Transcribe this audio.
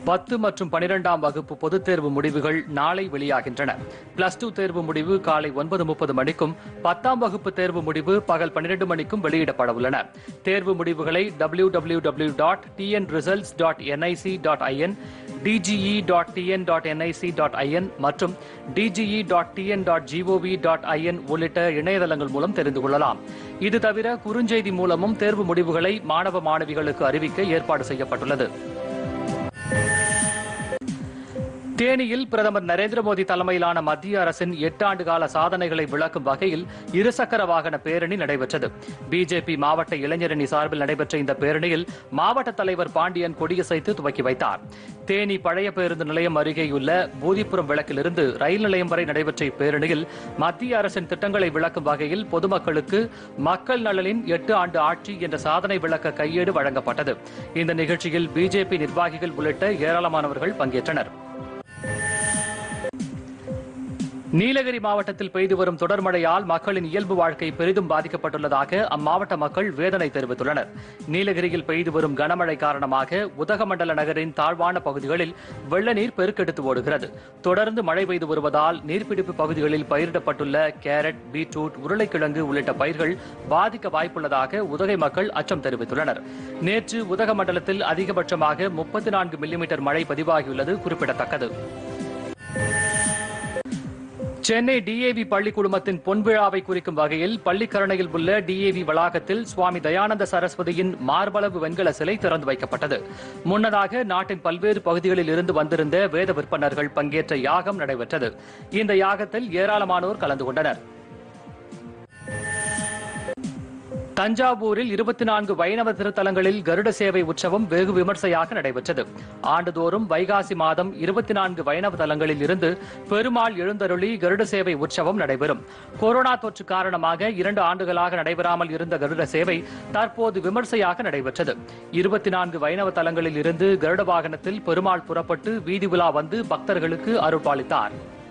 பத்து மற்றும் பனிரெண்டாம் வகுப்பு பொதுத் தேர்வு முடிவுகள் நாளை வெளியாகின்றன பிளஸ் டூ தேர்வு முடிவு காலை ஒன்பது முப்பது மணிக்கும் பத்தாம் வகுப்பு தேர்வு முடிவு பகல் பன்னிரண்டு மணிக்கும் வெளியிடப்பட உள்ளன தேர்வு முடிவுகளை W W W dot TN results dot NIC dot IN DGE dot TN dot NIC dot IN மற்றும் DGE dot TN dot GOV dot IN உள்ளிட்ட இணையதளங்கள் மூலம் தெரிந்து கொள்ளலாம் இது தவிர குறுஞ்செய்தி மூலமும் தேர்வு முடிவுகளை மாணவ மாணவிகளுக்கு அறிவிக்க ஏற்பாடு செய்யப்பட்டுள்ளது தேனியில் பிரதமர் நரேந்திர மோடி தலைமையிலான மத்திய அரசின் எட்டு ஆண்டு கால சாதனைகளை விளக்கும் வகையில் இருசக்கர வாகன பேரணி நடைபெற்றது பிஜேபி மாவட்ட இளைஞரணி சார்பில் நடைபெற்ற இந்த பேரணியில் மாவட்ட தலைவர் பாண்டியன் கொடியசைத்து துவக்கி வைத்தார் தேனி பழைய பேருந்து நிலையம் அருகேயுள்ள பூதிப்புரம் விளக்கிலிருந்து ரயில் நிலையம் வரை நடைபெற்ற இப்பேரணியில் மத்திய அரசின் திட்டங்களை விளக்கும் வகையில் பொதுமக்களுக்கு மக்கள் நலனின் எட்டு ஆண்டு ஆட்சி என்ற சாதனை விளக்க கையேடு வழங்கப்பட்டது இந்த நிகழ்ச்சியில் பிஜேபி நிர்வாகிகள் உள்ளிட்ட ஏராளமானவர்கள் பங்கேற்றனர் நீலகிரி மாவட்டத்தில் பெய்து வரும் தொடர் மழையால் மக்களின் இயல்பு வாழ்க்கை பெரிதும் பாதிக்கப்பட்டுள்ளதாக அம்மாவட்ட மக்கள் வேதனை தெரிவித்துள்ளனர் நீலகிரியில் பெய்து வரும் கனமழை காரணமாக உதகமண்டல நகரின் தாழ்வான பகுதிகளில் வெள்ள நீர் பெருக்கெடுத்து ஓடுகிறது தொடர்ந்து மழை பெய்து வருவதால் நீர்பிடிப்பு பகுதிகளில் பயிரிடப்பட்டுள்ள கேரட் பீட்ரூட் உருளைக்கிழங்கு உள்ளிட்ட பயிர்கள் பாதிக்க வாய்ப்புள்ளதாக உதகை மக்கள் அச்சம் தெரிவித்துள்ளனர் நேற்று உதகமண்டலத்தில் அதிகபட்சமாக முப்பத்தி நான்கு மில்லிமீட்டர் மழை பதிவாகியுள்ளது குறிப்பிடத்தக்கது சென்னை டிஏவி பள்ளி குழுமத்தின் பொன்விழாவை குறிக்கும் வகையில் பள்ளிக்கரணையில் உள்ள டிஏவி வளாகத்தில் சுவாமி தயானந்த சரஸ்வதியின் மார்பளவு வெண்கல சிலை திறந்து வைக்கப்பட்டது முன்னதாக நாட்டின் பல்வேறு பகுதிகளில் இருந்து வந்திருந்த வேத விற்பனர்கள் பங்கேற்ற யாகம் நடைபெற்றது இந்த யாகத்தில் ஏராளமானோர் கலந்து கொண்டனர் தஞ்சாவூரில் இருபத்தி நான்கு வைணவ திருத்தலங்களில் கருட சேவை உற்சவம் வெகு விமர்சையாக நடைபெற்றது ஆண்டுதோறும் வைகாசி மாதம் இருபத்தி நான்கு வைணவ தலங்களில் இருந்து பெருமாள் எழுந்தருளி கருட சேவை உற்சவம் நடைபெறும் கொரோனா தொற்று காரணமாக இரண்டு ஆண்டுகளாக நடைபெறாமல் இருந்த கருட சேவை தற்போது விமர்சையாக நடைபெற்றது இருபத்தி நான்கு வைணவ தலங்களில் இருந்து கருட வாகனத்தில் பெருமாள் புறப்பட்டு வீதி உலா வந்து பக்தர்களுக்கு அருள்பாலித்தார்